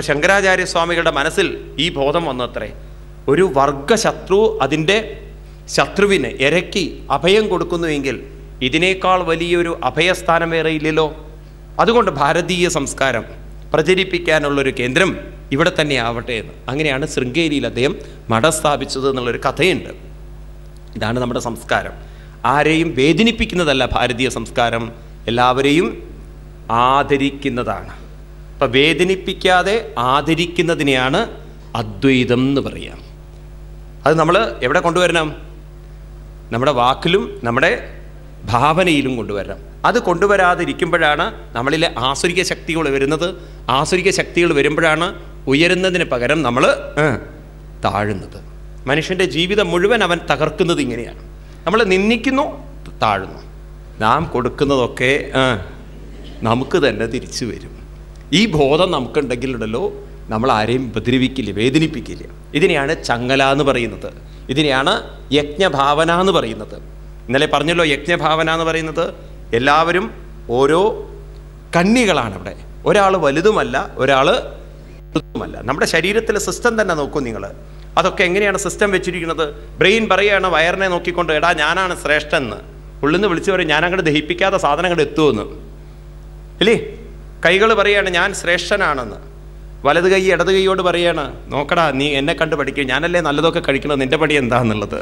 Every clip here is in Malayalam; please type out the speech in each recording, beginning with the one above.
അപ്പം ശങ്കരാചാര്യ സ്വാമികളുടെ മനസ്സിൽ ഈ ബോധം വന്നത്രേ ഒരു വർഗശത്രു അതിൻ്റെ ശത്രുവിന് ഇരക്കി അഭയം കൊടുക്കുന്നുവെങ്കിൽ ഇതിനേക്കാൾ വലിയൊരു അഭയസ്ഥാനം വേറെ ഇല്ലല്ലോ അതുകൊണ്ട് ഭാരതീയ സംസ്കാരം പ്രചരിപ്പിക്കാനുള്ളൊരു കേന്ദ്രം ഇവിടെ തന്നെ ആവട്ടെ എന്ന് അങ്ങനെയാണ് ശൃംഗേരിയിൽ അദ്ദേഹം മഠം സ്ഥാപിച്ചത് എന്നുള്ളൊരു കഥയുണ്ട് ഇതാണ് നമ്മുടെ സംസ്കാരം ആരെയും വേദനിപ്പിക്കുന്നതല്ല ഭാരതീയ സംസ്കാരം എല്ലാവരെയും ആദരിക്കുന്നതാണ് അപ്പം വേദനിപ്പിക്കാതെ ആദരിക്കുന്നതിനെയാണ് അദ്വൈതം എന്ന് പറയാം അത് നമ്മൾ എവിടെ കൊണ്ടുവരണം നമ്മുടെ വാക്കിലും നമ്മുടെ ഭാവനയിലും കൊണ്ടുവരണം അത് കൊണ്ടുവരാതിരിക്കുമ്പോഴാണ് നമ്മളിലെ ആസുരിക ശക്തികൾ വരുന്നത് ആസുരിക ശക്തികൾ വരുമ്പോഴാണ് ഉയരുന്നതിന് പകരം നമ്മൾ താഴുന്നത് മനുഷ്യൻ്റെ ജീവിതം മുഴുവൻ അവൻ തകർക്കുന്നത് ഇങ്ങനെയാണ് നമ്മൾ നിന്ദിക്കുന്നു താഴുന്നു നാം കൊടുക്കുന്നതൊക്കെ ആ, നമുക്ക് തന്നെ തിരിച്ചു വരും ഈ ബോധം നമുക്കുണ്ടെങ്കിലുണ്ടല്ലോ നമ്മൾ ആരെയും ഉപദ്രവിക്കില്ല വേദനിപ്പിക്കില്ല ഇതിനെയാണ് ചങ്ങല എന്ന് പറയുന്നത് ഇതിനെയാണ് യജ്ഞഭാവന എന്ന് പറയുന്നത് ഇന്നലെ പറഞ്ഞല്ലോ യജ്ഞഭാവന എന്ന് പറയുന്നത് എല്ലാവരും ഓരോ കണ്ണികളാണ് അവിടെ ഒരാൾ വലുതുമല്ല ഒരാൾ ചെറുതുമല്ല നമ്മുടെ ശരീരത്തിലെ സിസ്റ്റം തന്നെ നോക്കൂ നിങ്ങൾ അതൊക്കെ എങ്ങനെയാണ് സിസ്റ്റം വെച്ചിരിക്കുന്നത് ബ്രെയിൻ പറയുകയാണ് വയറിനെ നോക്കിക്കൊണ്ട് എടാ ഞാനാണ് ശ്രേഷ്ഠൻ എന്ന് ഉള്ളിൽ നിന്ന് വിളിച്ചു പറയും ഞാൻ അങ്ങോട്ട് ദഹിപ്പിക്കാത്ത സാധനങ്ങൾ എത്തുമെന്ന് ഇല്ലേ കൈകൾ പറയാണ് ഞാൻ ശ്രേഷ്ഠനാണെന്ന് വലത് കൈ ഇടത് കൈയോട് പറയാണ് നോക്കടാ നീ എന്നെ കണ്ട് പഠിക്കും ഞാനല്ലേ നല്ലതൊക്കെ കഴിക്കണം നിന്റെ പടി എന്താന്നുള്ളത്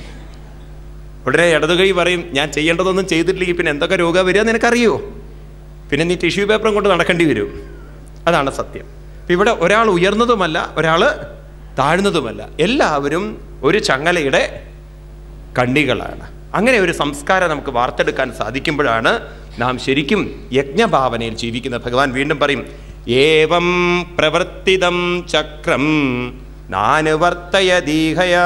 ഉടനെ ഇടത് കൈ പറയും ഞാൻ ചെയ്യേണ്ടതൊന്നും ചെയ്തിട്ടില്ലെങ്കിൽ പിന്നെ എന്തൊക്കെ രോഗം വരിക നിനക്കറിയോ പിന്നെ നീ ടിഷ്യൂ പേപ്പറും കൊണ്ട് നടക്കേണ്ടി വരും അതാണ് സത്യം ഇപ്പം ഇവിടെ ഒരാൾ ഉയർന്നതുമല്ല ഒരാൾ താഴ്ന്നതുമല്ല എല്ലാവരും ഒരു ചങ്ങലയുടെ കണ്ണികളാണ് അങ്ങനെ ഒരു സംസ്കാരം നമുക്ക് വാർത്തെടുക്കാൻ സാധിക്കുമ്പോഴാണ് നാം ശരിക്കും യജ്ഞഭാവനയിൽ ജീവിക്കുന്നത് ഭഗവാൻ വീണ്ടും പറയും ഏവം പ്രവർത്തിതം ചക്രം നാനുവർത്തയദീഹയ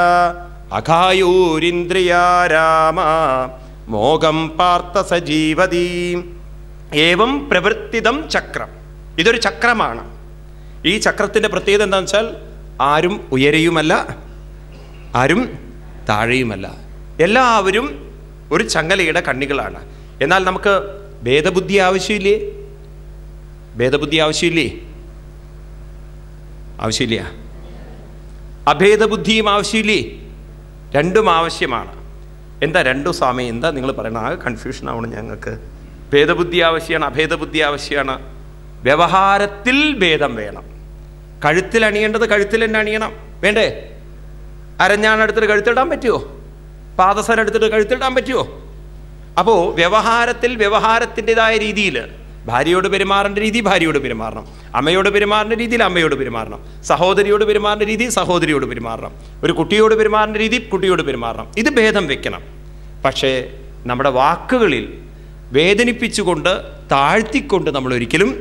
അഘായൂരിന്ദ്രിയാരാമ മോകം പാർത്ത സജീവതി ഏവം പ്രവർത്തിതം ചക്രം ഇതൊരു ചക്രമാണ് ഈ ചക്രത്തിൻ്റെ പ്രത്യേകത എന്താണെന്ന് വെച്ചാൽ ആരും ഉയരെയുമല്ല ആരും താഴെയുമല്ല എല്ലാവരും ഒരു ചങ്ങലയുടെ കണ്ണികളാണ് എന്നാൽ നമുക്ക് ഭേദബുദ്ധി ആവശ്യമില്ലേ ഭേദബുദ്ധി ആവശ്യമില്ലേ ആവശ്യമില്ല അഭേദബുദ്ധിയും ആവശ്യമില്ലേ രണ്ടും ആവശ്യമാണ് എന്താ രണ്ടു സ്വാമി എന്താ നിങ്ങൾ പറയണത് ആകെ കൺഫ്യൂഷൻ ആവണം ഞങ്ങൾക്ക് ഭേദബുദ്ധി ആവശ്യമാണ് അഭേദബുദ്ധി ആവശ്യമാണ് വ്യവഹാരത്തിൽ ഭേദം വേണം കഴുത്തിൽ അണിയേണ്ടത് കഴുത്തിൽ തന്നെ അണിയണം വേണ്ടേ അരഞ്ഞാണെടുത്തിട്ട് കഴുത്തിടാൻ പറ്റുമോ പാദസരം എടുത്തിട്ട് കഴുത്തിടാൻ പറ്റുമോ അപ്പോൾ വ്യവഹാരത്തിൽ വ്യവഹാരത്തിൻ്റെതായ രീതിയിൽ ഭാര്യയോട് പെരുമാറേണ്ട രീതി ഭാര്യയോട് പെരുമാറണം അമ്മയോട് പെരുമാറേണ്ട രീതിയിൽ അമ്മയോട് പെരുമാറണം സഹോദരിയോട് പെരുമാറേണ്ട രീതി സഹോദരിയോട് പെരുമാറണം ഒരു കുട്ടിയോട് പെരുമാറേണ്ട രീതി കുട്ടിയോട് പെരുമാറണം ഇത് ഭേദം വെക്കണം പക്ഷേ നമ്മുടെ വാക്കുകളിൽ വേദനിപ്പിച്ചുകൊണ്ട് താഴ്ത്തിക്കൊണ്ട് നമ്മൾ ഒരിക്കലും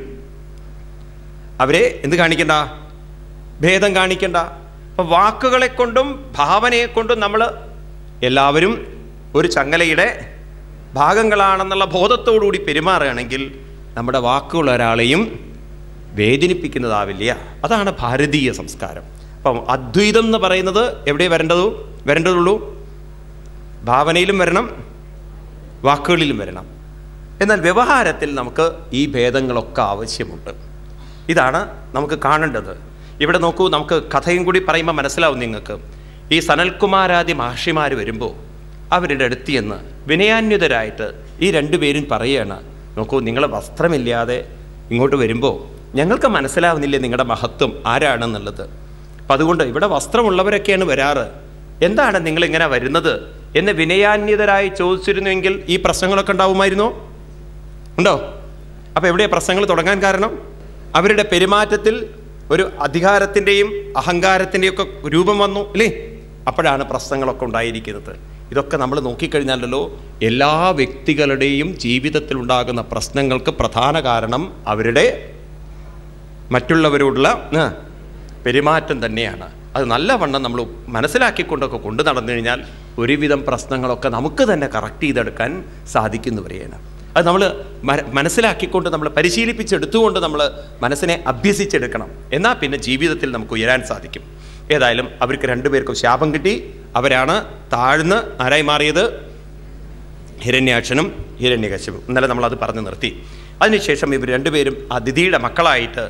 അവരെ എന്ത് കാണിക്കണ്ട ഭേദം കാണിക്കണ്ട അപ്പം വാക്കുകളെ കൊണ്ടും ഭാവനയെ കൊണ്ടും നമ്മൾ എല്ലാവരും ഒരു ചങ്ങലയുടെ ഭാഗങ്ങളാണെന്നുള്ള ബോധത്തോടുകൂടി പെരുമാറുകയാണെങ്കിൽ നമ്മുടെ വാക്കുകൾ ഒരാളെയും വേദനിപ്പിക്കുന്നതാവില്ല അതാണ് ഭാരതീയ സംസ്കാരം അപ്പം അദ്വൈതം എന്ന് പറയുന്നത് എവിടെ വരേണ്ടതു വരേണ്ടതുള്ളൂ ഭാവനയിലും വരണം വാക്കുകളിലും വരണം എന്നാൽ വ്യവഹാരത്തിൽ നമുക്ക് ഈ ഭേദങ്ങളൊക്കെ ആവശ്യമുണ്ട് ഇതാണ് നമുക്ക് കാണേണ്ടത് ഇവിടെ നോക്കൂ നമുക്ക് കഥയും കൂടി പറയുമ്പോൾ മനസ്സിലാവും നിങ്ങൾക്ക് ഈ സനൽകുമാരാദി മഹർഷിമാർ വരുമ്പോൾ അവരുടെ അടുത്ത് ചെന്ന് വിനയാന്വിതരായിട്ട് ഈ രണ്ടുപേരും പറയുകയാണ് നോക്കൂ നിങ്ങൾ വസ്ത്രമില്ലാതെ ഇങ്ങോട്ട് വരുമ്പോൾ ഞങ്ങൾക്ക് മനസ്സിലാവുന്നില്ല നിങ്ങളുടെ മഹത്വം ആരാണെന്നുള്ളത് അപ്പം അതുകൊണ്ട് ഇവിടെ വസ്ത്രമുള്ളവരൊക്കെയാണ് വരാറ് എന്താണ് നിങ്ങളിങ്ങനെ വരുന്നത് എന്ന് വിനയാന്വിതരായി ചോദിച്ചിരുന്നുവെങ്കിൽ ഈ പ്രശ്നങ്ങളൊക്കെ ഉണ്ടാവുമായിരുന്നോ ഉണ്ടോ അപ്പോൾ എവിടെയാ പ്രശ്നങ്ങൾ തുടങ്ങാൻ കാരണം അവരുടെ പെരുമാറ്റത്തിൽ ഒരു അധികാരത്തിൻ്റെയും അഹങ്കാരത്തിൻ്റെയും ഒക്കെ രൂപം വന്നു അല്ലേ അപ്പോഴാണ് പ്രശ്നങ്ങളൊക്കെ ഉണ്ടായിരിക്കുന്നത് ഇതൊക്കെ നമ്മൾ നോക്കിക്കഴിഞ്ഞാലല്ലോ എല്ലാ വ്യക്തികളുടെയും ജീവിതത്തിൽ ഉണ്ടാകുന്ന പ്രശ്നങ്ങൾക്ക് പ്രധാന കാരണം അവരുടെ മറ്റുള്ളവരോടുള്ള ആ, പെരുമാറ്റം തന്നെയാണ് അത് നല്ലവണ്ണം നമ്മൾ മനസ്സിലാക്കിക്കൊണ്ടൊക്കെ കൊണ്ടു നടന്നു കഴിഞ്ഞാൽ ഒരുവിധം പ്രശ്നങ്ങളൊക്കെ നമുക്ക് തന്നെ കറക്റ്റ് ചെയ്തെടുക്കാൻ സാധിക്കുന്നവരെയാണ് അത് നമ്മൾ മനസ്സിലാക്കിക്കൊണ്ട് നമ്മൾ പരിശീലിപ്പിച്ചെടുത്തുകൊണ്ട് നമ്മൾ മനസ്സിനെ അഭ്യസിച്ചെടുക്കണം എന്നാൽ പിന്നെ ജീവിതത്തിൽ നമുക്ക് ഉയരാൻ സാധിക്കും ഏതായാലും അവർക്ക് രണ്ടുപേർക്കും ശാപം കിട്ടി അവരാണ് താഴ്ന്ന് ആരായി മാറിയത് ഹിരണ്യാക്ഷനും ഹിരണ്യകശിപും ഇന്നലെ നമ്മളത് പറഞ്ഞു നിർത്തി അതിനുശേഷം ഇവർ രണ്ടുപേരും അതിഥിയുടെ മക്കളായിട്ട്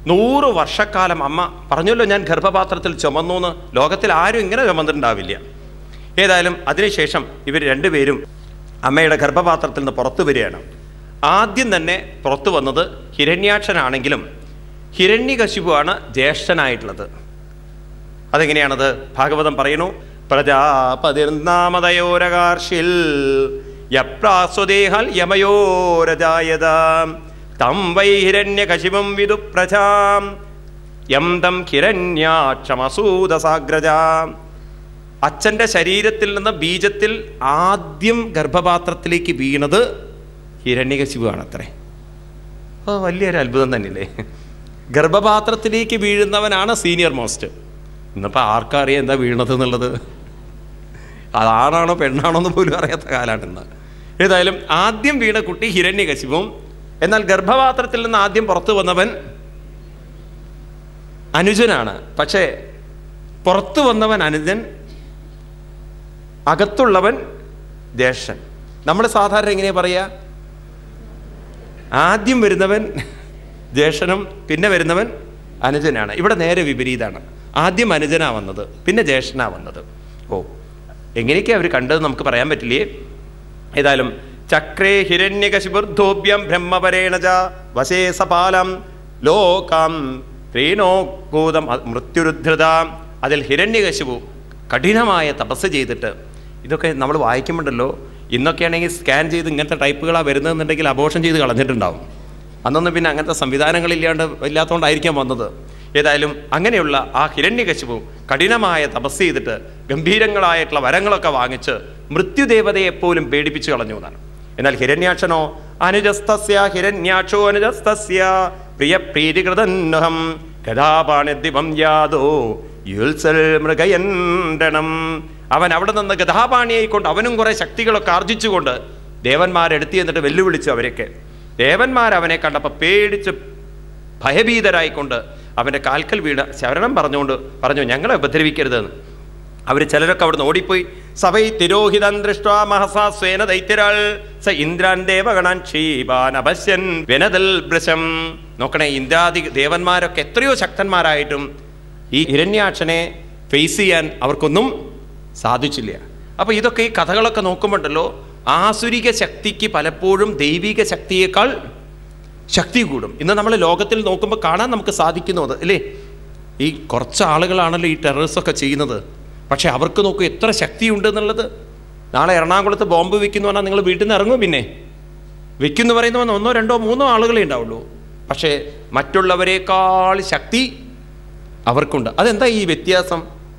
നൂറ് വർഷക്കാലം അമ്മ പറഞ്ഞല്ലോ ഞാൻ ഗർഭപാത്രത്തിൽ ചുമന്നു എന്ന് ലോകത്തിൽ ആരും ഇങ്ങനെ ചുമന്നിട്ടുണ്ടാവില്ല ഏതായാലും അതിനുശേഷം ഇവർ രണ്ടുപേരും അമ്മയുടെ ഗർഭപാത്രത്തിൽ നിന്ന് പുറത്തു വരികയാണ് ആദ്യം തന്നെ പുറത്തു വന്നത് ഹിരണ്യാക്ഷനാണെങ്കിലും ഹിരണ്യകശിപുവാണ് ജ്യേഷ്ഠനായിട്ടുള്ളത് അതെങ്ങനെയാണത് ഭാഗവതം പറയുന്നു പ്രജാപതിർനാമതയോരകാർഷിൽ യപ്രാസ്വദേഹൽ യമയോരജായത തം വൈ ഹിരണ്യകശിപം വിദു പ്രജാം യം തം ഹിരണ്യാക്ഷമസൂദസാഗ്രജാം അച്ഛൻ്റെ ശരീരത്തിൽ നിന്ന് ബീജത്തിൽ ആദ്യം ഗർഭപാത്രത്തിലേക്ക് വീണത് ഹിരണ്യകശിപുവാണ് അത്രേ ഓ വലിയൊരു അത്ഭുതം തന്നെയല്ലേ ഗർഭപാത്രത്തിലേക്ക് വീഴുന്നവനാണ് സീനിയർ മോസ്റ്റ് ഇന്നിപ്പോൾ ആർക്കറിയാം എന്താ വീണത് എന്നുള്ളത് അതാണാണോ പെണ്ണാണോ എന്ന് പോലും അറിയാത്ത കാലമാണ് ഇന്ന് ഏതായാലും ആദ്യം വീണ കുട്ടി ഹിരണ്യകശിപും എന്നാൽ ഗർഭപാത്രത്തിൽ നിന്ന് ആദ്യം പുറത്തു വന്നവൻ അനുജനാണ് പക്ഷേ പുറത്തു വന്നവൻ അനുജൻ അകത്തുള്ളവൻ ജ്യേഷ്ഠൻ നമ്മൾ സാധാരണ എങ്ങനെയാ പറയുക ആദ്യം വരുന്നവൻ ജ്യേഷ്ഠനും പിന്നെ വരുന്നവൻ അനുജനാണ് ഇവിടെ നേരെ വിപരീതമാണ് ആദ്യം അനുജനാ വന്നത് പിന്നെ ജ്യേഷ്ഠനാ വന്നത് ഓ എങ്ങനെയൊക്കെയാ അവർ കണ്ടത് നമുക്ക് പറയാൻ പറ്റില്ലേ ഏതായാലും ചക്രേ ഹിരണ്യകശിബുർധോഭ്യം ബ്രഹ്മപരേണ ച വശേ സപാലം ലോകം ത്രീണോകൂതം മൃത്യുരുദ്ധൃത അതിൽ ഹിരണ്യകശിപു കഠിനമായ തപസ് ചെയ്തിട്ട് ഇതൊക്കെ നമ്മൾ വായിക്കുമ്പോണ്ടല്ലോ ഇന്നൊക്കെ ആണെങ്കിൽ സ്കാൻ ചെയ്ത് ഇങ്ങനത്തെ ടൈപ്പുകളാണ് വരുന്നതെന്നുണ്ടെങ്കിൽ അബോഷം ചെയ്ത് കളഞ്ഞിട്ടുണ്ടാവും അന്നൊന്നും പിന്നെ അങ്ങനത്തെ സംവിധാനങ്ങളില്ലാണ്ട് ഇല്ലാത്തതുകൊണ്ടായിരിക്കാം വന്നത് ഏതായാലും അങ്ങനെയുള്ള ആ ഹിരണ്യകശിപു കഠിനമായ തപസ് ചെയ്തിട്ട് ഗംഭീരങ്ങളായിട്ടുള്ള വരങ്ങളൊക്കെ വാങ്ങിച്ച് മൃത്യുദേവതയെപ്പോലും പേടിപ്പിച്ചു കളഞ്ഞു എന്നാണ് എന്നാൽ ഹിരണ്യാക്ഷനോ അനുജസ്തസ്യ ഹിരണ്യാക്ഷോ അനുജസ്തസ്യ പ്രിയ പ്രീതികൃതന്നഹം ഗതാപാണിദ്ദിവം യാതോ യുൽസൽ മൃഗയന്ത്രണം അവൻ അവിടെ നിന്ന് ഗതാപാണിയായിക്കൊണ്ട് അവനും കുറെ ശക്തികളൊക്കെ ആർജിച്ചുകൊണ്ട് ദേവന്മാരെടുത്തി എന്നിട്ട് വെല്ലുവിളിച്ചു അവരൊക്കെ ദേവന്മാർ അവനെ കണ്ടപ്പോൾ പേടിച്ച് ഭയഭീതരായിക്കൊണ്ട് അവൻ്റെ കാൽക്കൽ വീണ് ശരണം പറഞ്ഞുകൊണ്ട് പറഞ്ഞു ഞങ്ങളെ ഉപദ്രവിക്കരുതെന്ന് അവർ ചിലരൊക്കെ അവിടുന്ന് ഓടിപ്പോയി സഭൈ തിരോഹിതം ദൃഷ്ട മഹസാ സ്വേന ദൈത്യരാൾ സ ഇന്ദ്രാൻ ദേവഗണാൻ ക്ഷീപാൻ അപശ്യൻ വെനതൽ വൃശം നോക്കണേ ഇന്ദ്രാദി ദേവന്മാരൊക്കെ എത്രയോ ശക്തന്മാരായിട്ടും ഈ ഹിരണ്യാക്ഷനെ ഫേസ് ചെയ്യാൻ അവർക്കൊന്നും സാധിച്ചില്ല അപ്പൊ ഇതൊക്കെ ഈ കഥകളൊക്കെ നോക്കുമ്പോണ്ടല്ലോ ആസുരിക ശക്തിക്ക് പലപ്പോഴും ദൈവിക ശക്തിയേക്കാൾ ശക്തി കൂടും ഇന്ന് നമ്മൾ ലോകത്തിൽ നോക്കുമ്പോൾ കാണാൻ നമുക്ക് സാധിക്കുന്നത് അല്ലേ ഈ കുറച്ച് ആളുകളാണല്ലോ ഈ ടെററിസം ഒക്കെ ചെയ്യുന്നത് പക്ഷെ അവർക്ക് നോക്കൂ എത്ര ശക്തിയുണ്ട് എന്നുള്ളത് നാളെ എറണാകുളത്ത് ബോംബ് വെക്കുന്നു പറഞ്ഞാൽ നിങ്ങൾ വീട്ടിൽ നിന്ന് ഇറങ്ങും പിന്നെ വെക്കുന്നു പറയുന്നവൻ ഒന്നോ രണ്ടോ മൂന്നോ ആളുകളെ ഉണ്ടാവുള്ളൂ പക്ഷേ മറ്റുള്ളവരെക്കാൾ ശക്തി അവർക്കുണ്ട് അതെന്താ ഈ വ്യത്യാസം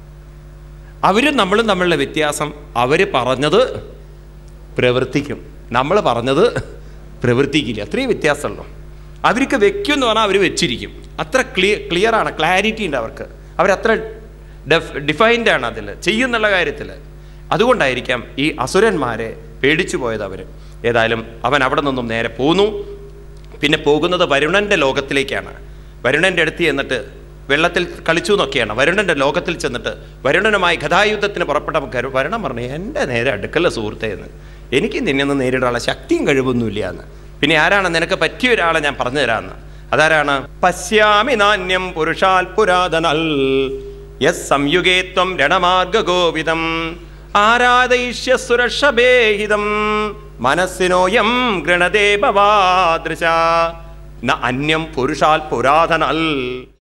അവരും നമ്മളും തമ്മിലുള്ള വ്യത്യാസം അവർ പറഞ്ഞത് പ്രവർത്തിക്കും നമ്മൾ പറഞ്ഞത് പ്രവർത്തിക്കില്ല അത്രയും വ്യത്യാസമുള്ളൂ അവർക്ക് വെക്കും എന്ന് പറഞ്ഞാൽ അവർ വെച്ചിരിക്കും അത്ര ക്ലിയർ ക്ലിയർ ആണ് ക്ലാരിറ്റി ഉണ്ട് അവർക്ക് അവരത്ര ഡെഫ് ഡിഫൈൻഡ് ആണ് അതിൽ ചെയ്യുന്നുള്ള കാര്യത്തിൽ അതുകൊണ്ടായിരിക്കാം ഈ അസുരന്മാരെ പേടിച്ചു പോയത് അവർ ഏതായാലും അവൻ അവിടെ നിന്നും നേരെ പോന്നു പിന്നെ പോകുന്നത് വരുണന്റെ ലോകത്തിലേക്കാണ് വരുണന്റെ അടുത്ത് ചെന്നിട്ട് വെള്ളത്തിൽ കളിച്ചു എന്നൊക്കെയാണ് വരുണന്റെ ലോകത്തിൽ ചെന്നിട്ട് വരുണനുമായി ഗതായുദ്ധത്തിന് പുറപ്പെട്ട കരു- വരുണൻ പറഞ്ഞു എൻ്റെ നേരെ അടുക്കല്ല സുഹൃത്തേ എന്ന് എനിക്ക് നിന്നെ നേരിടാനുള്ള ശക്തിയും കഴിവൊന്നുമില്ല എന്ന് പിന്നെ ആരാണ് നിനക്ക് പറ്റിയ ഒരാളെ ഞാൻ പറഞ്ഞു തരാമെന്ന് അതാരാണ് പശ്യാമി നാണ്യം പുരുഷാൽ പുരാതനൽ യസ് സംയുഗേ ത്വം രണമാർഗഗോവിതം ആരാധയിഷ്യ സുരക്ഷഭേഹിതം മനസ്സിനോയം ഗൃണദേവവാദൃശ ന അന്യം പുരുഷാൽ പുരാതനൽ